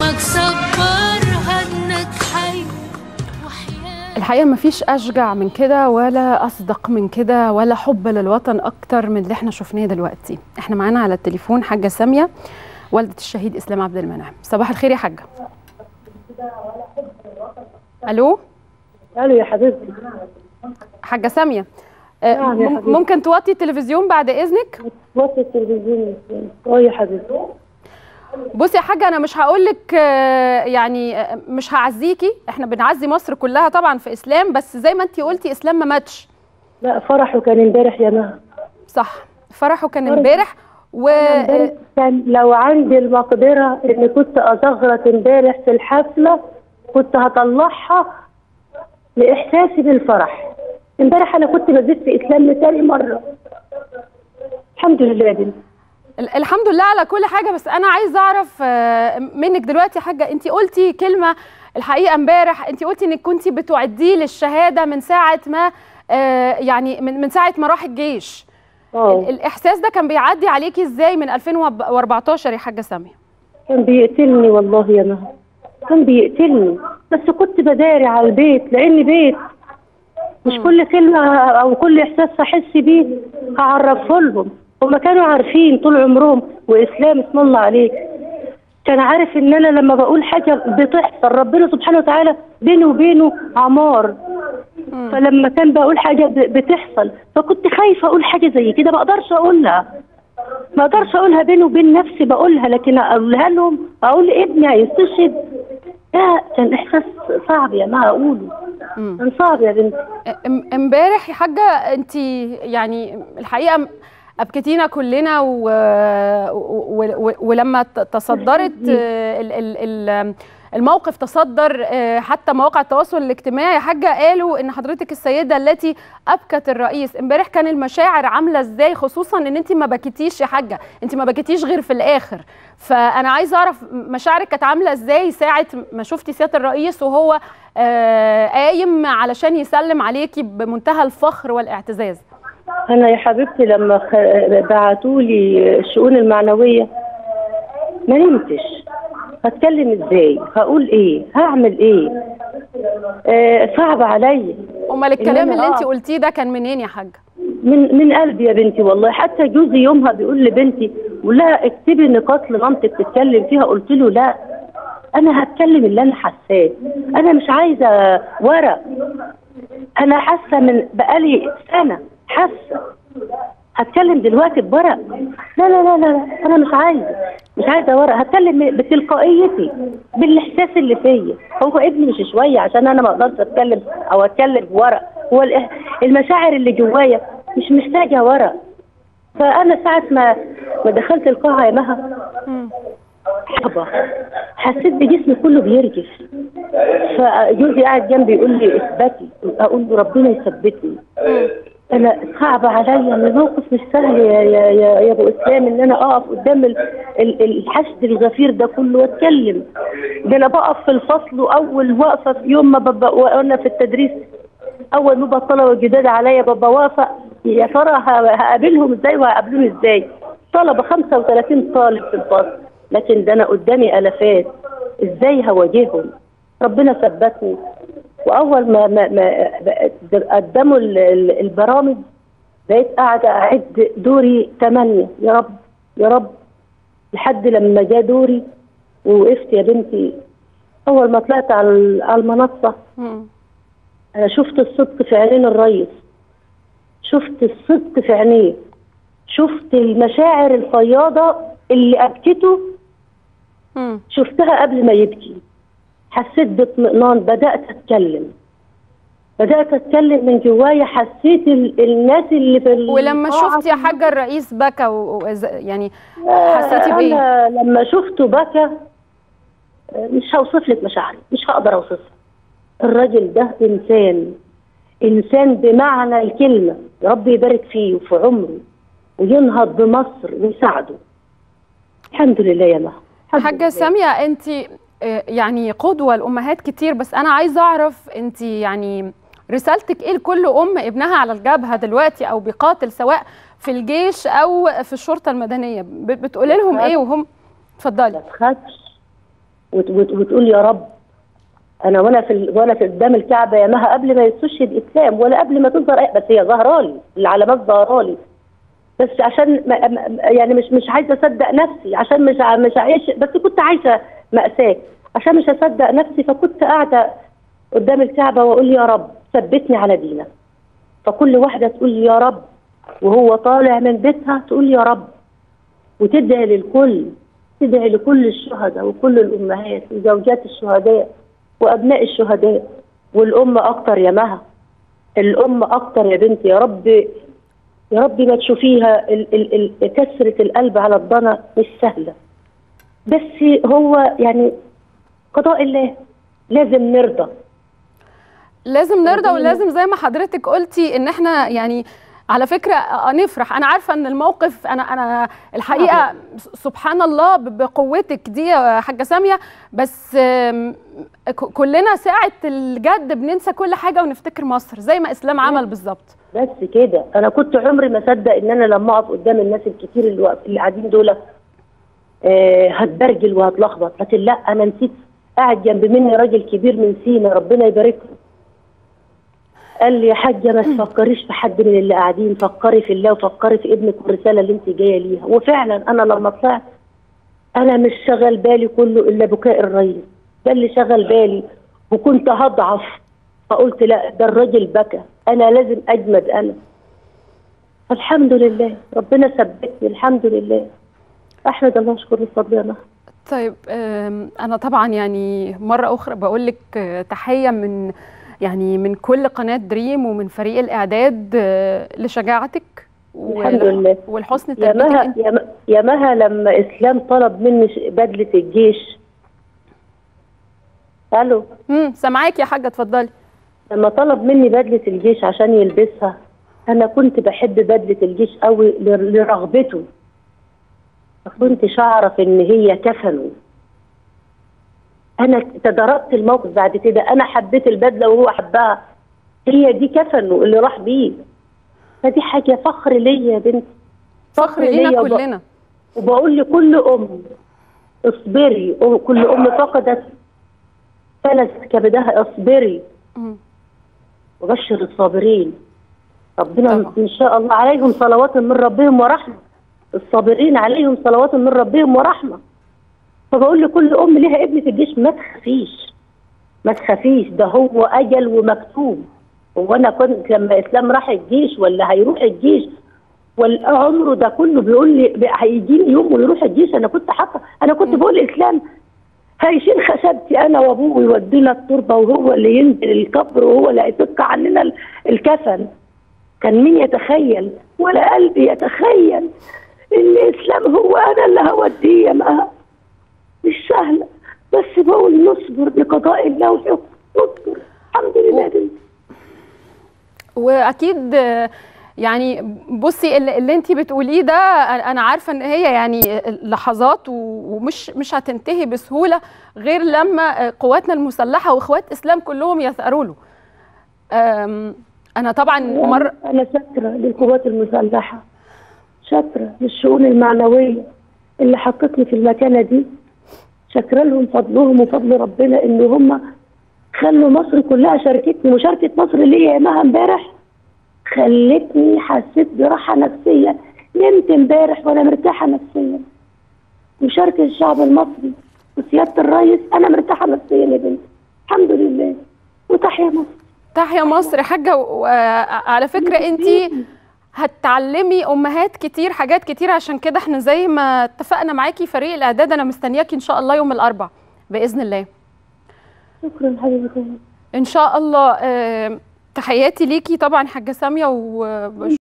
حلمك صبرها انك حي الحقيقه مفيش اشجع من كده ولا اصدق من كده ولا حب للوطن اكتر من اللي احنا شفناه دلوقتي احنا معانا على التليفون حاجه ساميه والده الشهيد اسلام عبد المنعم صباح الخير يا حاجه الو الو يا حبيبتي حاجه ساميه آه، نعم يا مم- حبيبتي. ممكن توطي التلفزيون بعد اذنك وطي التلفزيون اه يا حبيبتي بصي يا حاجه انا مش هقول لك يعني آه، مش هعزيكي احنا بنعزي مصر كلها طبعا في اسلام بس زي ما انت قلتي اسلام ما ماتش لا فرحه كان امبارح يا مها صح فرحه كان فرحه. امبارح و امبارح كان لو عندي المقدره ان كنت ازغرط امبارح في الحفله كنت هطلعها لاحساسي بالفرح امبارح انا كنت بزيد في اسلام لتاني مره الحمد لله يا بنتي ال- الحمد لله على كل حاجه بس انا عايزه اعرف آه، منك دلوقتي يا حاجه انت قلتي كلمه الحقيقه امبارح انت قلتي انك كنتي بتعديه للشهاده من ساعه ما آه، يعني من من ساعه ما راح الجيش اه ال- الاحساس ده كان بيعدي عليكي ازاي من 2014 يا حاجه ساميه كان بيقتلني والله يا مها كان بيقتلني بس كنت بداري على البيت لان بيت مش كل كلمة أو كل إحساس أحس بيه هعرفه لهم هما كانوا عارفين طول عمرهم وإسلام اسم الله عليك كان عارف إن أنا لما بقول حاجة بتحصل ربنا سبحانه وتعالى بيني وبينه عمار فلما كان بقول حاجة ب- بتحصل فكنت خايفة أقول حاجة زي كده ما أقدرش أقولها ما أقدرش أقولها بيني وبين نفسي بقولها لكن أقولها لهم أقول ابني هيستشهد ده كان إحساس صعب يا ما أقوله كان صعب يا بنتي ام- امبارح يا حاجه انت يعني الحقيقه م- ابكتينا كلنا و... و... و... ولما ت- تصدرت آه، ال... ال... ال... الموقف تصدر آه، حتى مواقع التواصل الاجتماعي يا حاجه قالوا ان حضرتك السيده التي ابكت الرئيس امبارح كان المشاعر عامله ازاي خصوصا ان انت ما بكيتيش يا حاجه انت ما بكيتيش غير في الاخر فانا عايزه اعرف مشاعرك كانت عامله ازاي ساعه ما شفتي سياده الرئيس وهو آه، قايم علشان يسلم عليكي بمنتهى الفخر والاعتزاز أنا يا حبيبتي لما خ... بعتوا لي الشؤون المعنوية ما نمتش هتكلم ازاي هقول ايه هعمل ايه آه صعب عليا امال الكلام إنما اللي انت آه. قلتيه ده كان منين يا حاجه من من قلبي يا بنتي والله حتى جوزي يومها بيقول لبنتي ولا اكتبي نقاط لمامتك تتكلم فيها قلت له لا انا هتكلم اللي انا حاساه انا مش عايزه ورق انا حاسه من بقالي سنه حاسه هتكلم دلوقتي بورق لا لا لا لا لا، انا مش عايزه مش عايزه ورق هتكلم بتلقائيتي بالاحساس اللي فيا هو ابني مش شويه عشان انا ما اقدرش اتكلم او اتكلم بورق هو الإح- المشاعر اللي جوايا مش محتاجه ورق فانا ساعه ما ما دخلت القاعه يا مها حبة حسيت بجسمي كله بيرجف فجوزي قاعد جنبي يقول لي اثبتي اقول له ربنا يثبتني انا صعب عليا ان الموقف مش سهل يا يا يا, يا ابو اسلام ان انا اقف قدام ال- ال- الحشد الغفير ده كله واتكلم ده انا بقف في الفصل واول وقفه في يوم ما ببقى وانا في التدريس اول ما بقى الطلبه الجداد عليا ببقى واقفه يا ترى ه- هقابلهم ازاي وهقابلوني ازاي طلبه 35 طالب في الفصل لكن ده انا قدامي الافات ازاي هواجههم ربنا ثبتني واول ما ما, ما قدموا ال- ال- البرامج بقيت قاعده اعد دوري ثمانيه يا رب يا رب لحد لما جاء دوري ووقفت يا بنتي اول ما طلعت على ال- على المنصه انا شفت الصدق في عينين الريس شفت الصدق في عينيه شفت المشاعر الفياضه اللي ابكته شفتها قبل ما يبكي حسيت باطمئنان بدات اتكلم بدات اتكلم من جوايا حسيت ال- الناس اللي في ولما القاعة شفتي يا حاجه الرئيس بكى و... و... يعني آه، حسيتي بايه انا لما شفته بكى آه، مش هوصف لك مشاعري مش هقدر اوصفها الراجل ده انسان انسان بمعنى الكلمه يا رب يبارك فيه وفي عمره وينهض بمصر ويساعده الحمد لله يا مها الحمد حاجه لله. ساميه انت يعني قدوه لامهات كتير بس انا عايزه اعرف انت يعني رسالتك ايه لكل ام ابنها على الجبهه دلوقتي او بيقاتل سواء في الجيش او في الشرطه المدنيه ب- بتقولي لهم ايه وهم اتفضلي ما تخافش وت- وت- وتقول يا رب انا وانا في ال- وانا في قدام الكعبه يا مها قبل ما يستشهد اسلام ولا قبل ما تظهر أي- بس هي ظهرالي العلامات ظهرالي بس عشان ما ما- يعني مش مش عايزه اصدق نفسي عشان مش ع- مش عايش بس كنت عايشه ماساه عشان مش اصدق نفسي فكنت قاعده قدام الكعبه واقول يا رب ثبتني على دينك فكل واحده تقول يا رب وهو طالع من بيتها تقول يا رب وتدعي للكل تدعي لكل الشهداء وكل الامهات وزوجات الشهداء وابناء الشهداء والام اكتر يا مها الام اكتر يا بنتي يا رب يا رب ما تشوفيها ال ال ال كسرة القلب على الضنا مش سهلة بس هو يعني قضاء الله لازم نرضى لازم نرضى ربنا- ولازم زي ما حضرتك قلتي ان احنا يعني على فكره آه، نفرح انا عارفه ان الموقف انا انا الحقيقه س- سبحان الله ب- بقوتك دي يا حاجه ساميه بس آم، ك- كلنا ساعه الجد بننسى كل حاجه ونفتكر مصر زي ما اسلام عمل بالظبط بس كده انا كنت عمري ما اصدق ان انا لما اقف قدام الناس الكتير اللي واقف- اللي قاعدين دول آه هتبرجل وهتلخبط لكن لا انا نسيت قاعد جنب مني راجل كبير من سينا ربنا يبارك له قال لي يا حاجه ما تفكريش في حد من اللي قاعدين فكري في الله وفكري في ابنك والرساله اللي انت جايه ليها وفعلا انا لما طلعت انا مش شغل بالي كله الا بكاء الرئيس ده اللي شغل بالي وكنت هضعف فقلت لا ده الراجل بكى انا لازم اجمد انا الحمد لله ربنا ثبتني الحمد لله احمد الله اشكر الفضل يا مها طيب آم، انا طبعا يعني مره اخرى بقول لك آه، تحيه من يعني من كل قناه دريم ومن فريق الاعداد آه، لشجاعتك الحمد لله. والحسن يا تربيتك مها انت يا, م- يا مها لما اسلام طلب مني ش- بدله الجيش الو امم سامعاك يا حاجه اتفضلي لما طلب مني بدله الجيش عشان يلبسها انا كنت بحب بدله الجيش قوي ل- لرغبته ما كنتش اعرف ان هي كفنه انا تداركت الموقف بعد كده انا حبيت البدله وهو حبها هي دي كفنه اللي راح بيه فدي حاجه فخر ليا يا بنتي فخر لينا وب- كلنا وبقول لكل ام اصبري كل ام فقدت فلس كبدها اصبري مم. وبشر الصابرين ربنا طبعا. ان شاء الله عليهم صلوات من ربهم ورحمه الصابرين عليهم صلوات من ربهم ورحمه فبقول لكل ام ليها ابن في الجيش ما تخافيش ما تخافيش ده هو اجل ومكتوب هو انا كنت لما اسلام راح الجيش ولا هيروح الجيش ولا عمره ده كله بيقول لي ب- هيجيني يوم ويروح الجيش انا كنت حاطه انا كنت بقول لاسلام هيشيل خشبتي انا وابوه ويودينا التربه وهو اللي ينزل القبر وهو اللي هيفك عننا ال- الكفن كان مين يتخيل ولا قلبي يتخيل ان اسلام هو انا اللي هوديه يا مها مش سهله بس بقول نصبر لقضاء الله وحكمه نصبر الحمد لله يا بنتي واكيد آه، يعني بصي اللي, اللي انت بتقوليه ده انا عارفه ان هي يعني لحظات و- ومش مش هتنتهي بسهوله غير لما آه، قواتنا المسلحه واخوات اسلام كلهم يثأروا له آم، انا طبعا مره انا شاكره للقوات المسلحه شاكره للشؤون المعنويه اللي حطتني في المكانه دي شاكره لهم فضلهم وفضل ربنا ان هم خلوا مصر كلها شاركتني مشاركه مصر ليا يا مها امبارح خلتني حسيت براحه نفسيه نمت امبارح وانا مرتاحه نفسيا مشاركه الشعب المصري وسياده الرئيس انا مرتاحه نفسيا يا بنتي الحمد لله وتحيا مصر تحيا مصر يا حاجه وعلى فكره انت هتعلمي امهات كتير حاجات كتير عشان كده احنا زي ما اتفقنا معاكي فريق الاعداد انا مستنياكي ان شاء الله يوم الاربعاء باذن الله شكرا حبيبتي ان شاء الله آه، تحياتي ليكي طبعا حاجه ساميه وبشكرك